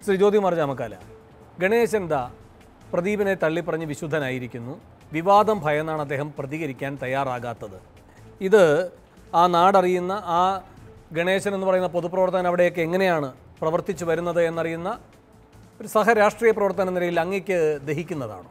ശ്രീ ജ്യോതികുമാർ ചാമക്കാല ഗണേശൻ ദാ പ്രദീപിനെ തള്ളിപ്പറഞ്ഞ് വിശുദ്ധനായിരിക്കുന്നു വിവാദം ഭയന്നാണ് അദ്ദേഹം പ്രതികരിക്കാൻ തയ്യാറാകാത്തത് ഇത് ആ നാടറിയുന്ന ആ ഗണേശൻ എന്ന് പറയുന്ന പൊതുപ്രവർത്തകൻ അവിടെയൊക്കെ എങ്ങനെയാണ് പ്രവർത്തിച്ചു വരുന്നത് എന്നറിയുന്ന ഒരു സഹരാഷ്ട്രീയ പ്രവർത്തന നിലയിൽ അങ്ങേക്ക് ദഹിക്കുന്നതാണോ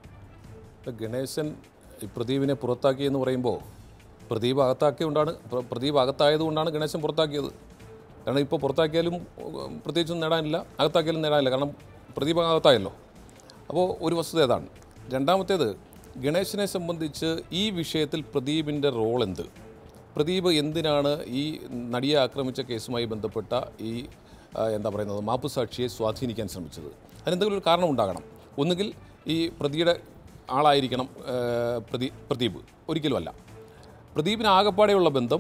ഇപ്പം ഗണേശൻ ഈ പ്രദീപിനെ പുറത്താക്കി എന്ന് പറയുമ്പോൾ പ്രദീപ് അകത്താക്കിയതുകൊണ്ടാണ് പ്ര- പ്രദീപ് ആയതുകൊണ്ടാണ് ഗണേശൻ പുറത്താക്കിയത് കാരണം ഇപ്പോൾ പുറത്താക്കിയാലും ഉം, പ്രത്യേകിച്ചൊന്നും നേടാനില്ല അകത്താക്കിയാലും നേടാനില്ല കാരണം പ്രദീപ് അകത്തായല്ലോ അപ്പോൾ ഒരു വസ്തുത അതാണ് രണ്ടാമത്തേത് ഗണേശനെ സംബന്ധിച്ച് ഈ വിഷയത്തിൽ പ്രദീപിൻ്റെ റോൾ എന്ത് പ്രദീപ് എന്തിനാണ് ഈ നടിയെ ആക്രമിച്ച കേസുമായി ബന്ധപ്പെട്ട ഈ ആ, എന്താ പറയുന്നത് മാപ്പുസാക്ഷിയെ സ്വാധീനിക്കാൻ ശ്രമിച്ചത് അതിനെന്തെങ്കിലും ഒരു കാരണം ഉണ്ടാകണം ഒന്നുകിൽ ഈ പ്രതിയുടെ ആളായിരിക്കണം ആ, പ്രദീ പ്രദീപ് ഒരിക്കലുമല്ല പ്രദീപിന് ആകപ്പാടെയുള്ള ബന്ധം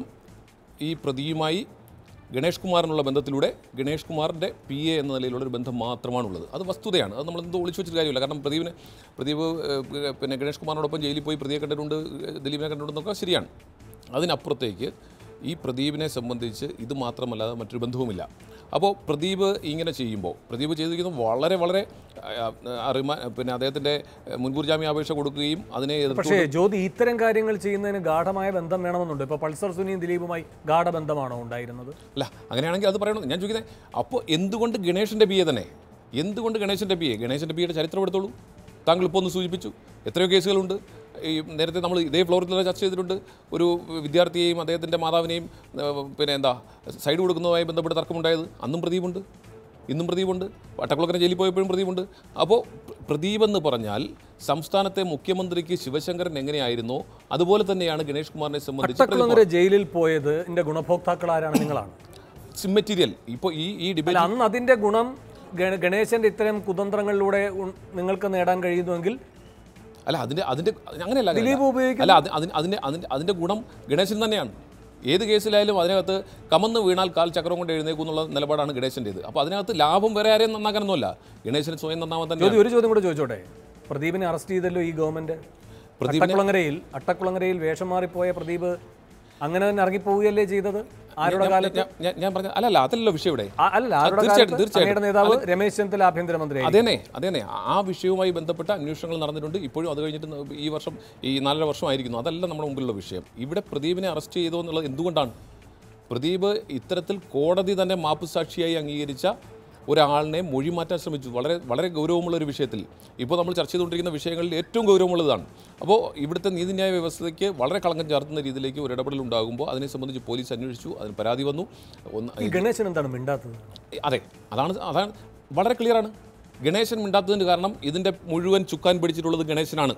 ഈ പ്രതിയുമായി ഗണേഷ് കുമാറിനുള്ള ബന്ധത്തിലൂടെ ഗണേഷ് കുമാറിൻ്റെ പി എ എന്ന നിലയിലുള്ള ഒരു ബന്ധം മാത്രമാണുള്ളത് അത് വസ്തുതയാണ് അത് നമ്മൾ എന്തോ ഒളിച്ചു വെച്ചിട്ട് കാര്യമില്ല കാരണം പ്രദീപിന് പ്രദീപ് ഏഹ്, പിന്നെ ഗണേഷ് കുമാറിനോടൊപ്പം ജയിലിൽ പോയി പ്രതിയെ കണ്ടിട്ടുണ്ട് ഏഹ്, ദിലീപിനെ കണ്ടിട്ടുണ്ടെന്നൊക്കെ ശരിയാണ് അതിനപ്പുറത്തേക്ക് ഈ പ്രദീപിനെ സംബന്ധിച്ച് ഇത് മാത്രമല്ലാതെ മറ്റൊരു ബന്ധവുമില്ല അപ്പോൾ പ്രദീപ് ഇങ്ങനെ ചെയ്യുമ്പോൾ പ്രദീപ് ചെയ്തിരിക്കുന്നത് വളരെ വളരെ ആ, ആ, റിമാ പിന്നെ അദ്ദേഹത്തിൻ്റെ മുൻകൂർ ജാമ്യാപേക്ഷ കൊടുക്കുകയും അതിനെ എതിർത്ത് പക്ഷേ ജ്യോതി ഇത്തരം കാര്യങ്ങൾ ചെയ്യുന്നതിന് ഗാഠമായ ബന്ധം വേണമെന്നുണ്ട് ഇപ്പോൾ പൾസർ സുനിയും ദിലീപുമായി ഗാഠബന്ധമാണോ ഉണ്ടായിരുന്നത് അല്ല അങ്ങനെയാണെങ്കിൽ അത് പറയണം ഞാൻ ചോദിക്കുന്നത് അപ്പോൾ എന്തുകൊണ്ട് ഗണേശൻ്റെ ബി എ തന്നെ എന്തുകൊണ്ട് ഗണേശൻ്റെ ബി എ ഗണേശൻ്റെ ബി എയുടെ ചരിത്രം എടുത്തോളൂ താങ്കൾ ഇപ്പോൾ ഒന്ന് സൂചിപ്പിച്ചു എത്രയോ കേസുകളുണ്ട് ഈ നേരത്തെ നമ്മൾ ഇതേ ഫ്ലോറിൽ തന്നെ ചർച്ച ചെയ്തിട്ടുണ്ട് ഒരു വിദ്യാർത്ഥിയെയും അദ്ദേഹത്തിൻ്റെ മാതാവിനെയും ഏഹ്, പിന്നെ എന്താ സൈഡ് കൊടുക്കുന്നതുമായി ബന്ധപ്പെട്ട് തർക്കമുണ്ടായത് അന്നും പ്രദീപുണ്ട് ഇന്നും പ്രദീപുണ്ട് വട്ടക്കുളക്കര ജയിലിൽ പോയപ്പോഴും പ്രദീപുണ്ട് അപ്പോൾ പ്രദീപ് എന്ന് പറഞ്ഞാൽ സംസ്ഥാനത്തെ മുഖ്യമന്ത്രിക്ക് ശിവശങ്കരൻ എങ്ങനെയായിരുന്നോ അതുപോലെ തന്നെയാണ് ഗണേഷ് കുമാറിനെ സംബന്ധിച്ച് പ്രദീപ് അട്ടക്കുളങ്ങര ജയിലിൽ പോയത് എന്റെ ഗുണഭോക്താക്കൾ ആരാണ് നിങ്ങളാണ് മെറ്റീരിയൽ ഇപ്പോൾ ഈ ഈ അല്ല ഡിബേറ്റ് അന്ന് അതിന്റെ ഗുണം ഗണ- ഗണേശന്റെ ഇത്തരം കുതന്ത്രങ്ങളിലൂടെ ഉൺ- നിങ്ങൾക്ക് നേടാൻ കഴിയുന്നുവെങ്കിൽ അല്ല അതിന്റെ അതിന്റെ അങ്ങനെയല്ല അങ്ങനെയല്ല. ദിലീപ് ഉപയോഗിക്കുന്ന- അല്ല അത് അതിന് അതിന്റെ അതിന്റെ അതിന്റെ ഗുണം ഗണേശൻ തന്നെയാണ് ഏത് കേസിലായാലും അതിനകത്ത് കമന്ന് വീണാൽ കാൽ ചക്രം കൊണ്ട് എഴുന്നേക്കും എന്നുള്ള നിലപാടാണ് ഗണേശൻ്റേത് അപ്പോൾ അതിനകത്ത് ലാഭം വേറെ ആരെയും നന്നാക്കാനൊന്നുമല്ല ഗണേശന് സ്വയം നന്നാവാൻ തന്നെ ജ്യോതി ഒരു ചോദ്യം കൂടെ ചോദിച്ചോട്ടെ പ്രദീപിനെ അറസ്റ്റ് ചെയ്തല്ലോ ഈ ഗവൺമെന്റ് അട്ടക്കുളങ്ങരയിൽ അട്ടക്കുളങ്ങരയിൽ വേഷം മാറിപ്പോയ പ്രദീപ് അങ്ങനെ തന്നെ ഇറങ്ങിപ്പോവുകയല്ലേ ചെയ്തത് ആരുടെ കാലത്ത് ഞാൻ- ഞാൻ- ഞാൻ പറഞ്ഞ അല്ലല്ല അതല്ലല്ലോ വിഷയം ഇവിടെ ആ- അല്ല ആരുടെ തീർച്ചയായിട്ടും, കാലത്ത് തീർച്ചയായിട്ടും. അങ്ങയുടെ നേതാവ് രമേശ് ചെന്നിത്തല ആഭ്യന്തരമന്ത്രി അതേനെ അതേനെ ആ വിഷയവുമായി ബന്ധപ്പെട്ട അന്വേഷണങ്ങൾ നടന്നിട്ടുണ്ട് ഇപ്പോഴും അത് കഴിഞ്ഞിട്ട് ന- ഈ വർഷം ഈ നാലര വർഷമായിരിക്കുന്നു അതല്ല നമ്മുടെ മുമ്പിലുള്ള വിഷയം ഇവിടെ പ്രദീപിനെ അറസ്റ്റ് ചെയ്തോ എന്നുള്ളത് എന്തുകൊണ്ടാണ് പ്രദീപ് ഇത്തരത്തിൽ കോടതി തന്നെ മാപ്പുസാക്ഷിയായി അംഗീകരിച്ച ഒരാളിനെ മൊഴി മാറ്റാൻ ശ്രമിച്ചു വളരെ വളരെ ഗൗരവമുള്ള ഒരു വിഷയത്തിൽ ഇപ്പോൾ നമ്മൾ ചർച്ച ചെയ്തുകൊണ്ടിരിക്കുന്ന വിഷയങ്ങളിൽ ഏറ്റവും ഗൗരവമുള്ളതാണ് അപ്പോൾ ഇവിടുത്തെ നീതിന്യായ വ്യവസ്ഥയ്ക്ക് വളരെ കളങ്കം ചാർത്തുന്ന രീതിയിലേക്ക് ഒരു ഇടപെടൽ ഉണ്ടാകുമ്പോൾ അതിനെ സംബന്ധിച്ച് പോലീസ് അന്വേഷിച്ചു അതിന് പരാതി വന്നു ഒന്ന് ഈ ഗണേശൻ എന്താണ് മിണ്ടാത്തത് അതെ അതാണ് അതാണ് വളരെ ക്ലിയറാണ് ഗണേശൻ മിണ്ടാത്തതിൻ്റെ കാരണം ഇതിൻ്റെ മുഴുവൻ ചുക്കാൻ പിടിച്ചിട്ടുള്ളത് ഗണേശനാണ്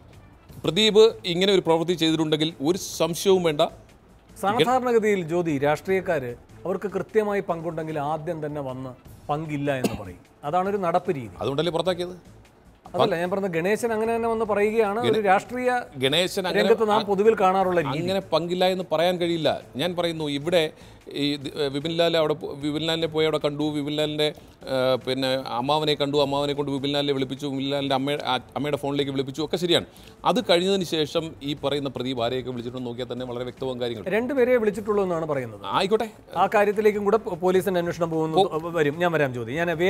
പ്രദീപ് ഇങ്ങനെ ഒരു പ്രവൃത്തി ചെയ്തിട്ടുണ്ടെങ്കിൽ ഒരു സംശയവും വേണ്ട സാധാരണഗതിയിൽ ജ്യോതി രാഷ്ട്രീയക്കാര് അവർക്ക് കൃത്യമായി പങ്കുണ്ടെങ്കിൽ ആദ്യം തന്നെ വന്ന് പങ്കില്ല എന്ന് പറയും അതാണ് ഒരു നടപ്പ് രീതി അതുകൊണ്ടല്ലേ പുറത്താക്കിയത് അതല്ല ഞാൻ പറഞ്ഞ ഗണേശൻ അങ്ങനെ തന്നെ വന്ന് പറയുകയാണ് ഒരു രാഷ്ട്രീയ ഗണേശൻ അങ്ങനെ രംഗത്ത് നാം പൊതുവിൽ കാണാറുള്ള രീതി അങ്ങനെ പങ്കില്ല എന്ന് പറയാൻ കഴിയില്ല ഞാൻ പറയുന്നു ഇവിടെ ഈ ദി- വിപിൻ ലാൽ അവിടെ പോ- വിപിൻ ലാലിനെ പോയി അവിടെ കണ്ടു വിപിൻ ലാലിൻ്റെ ആ, പിന്നെ അമ്മാവനെ കണ്ടു അമ്മാവനെ കൊണ്ട് വിപിൻ ലാലിനെ വിളിപ്പിച്ചു വിപിൻ ലാലിൻ്റെ അമ്മയുടെ ആ- അമ്മയുടെ ഫോണിലേക്ക് വിളിപ്പിച്ചു ഒക്കെ ശരിയാണ് അത് കഴിഞ്ഞതിന് ശേഷം ഈ പറയുന്ന പ്രദീപ് ആരെയൊക്കെ വിളിച്ചിട്ടുണ്ടെന്ന് നോക്കിയാൽ തന്നെ വളരെ വ്യക്തവും കാര്യങ്ങൾ രണ്ടുപേരെ വിളിച്ചിട്ടുള്ളൂ എന്നാണ് പറയുന്നത് ആയിക്കോട്ടെ ആ കാര്യത്തിലേക്കും കൂടെ പോലീസിന്റെ അന്വേഷണം പോകുന്നു വരും ഞാൻ വരാം ജ്യോതി ഞാൻ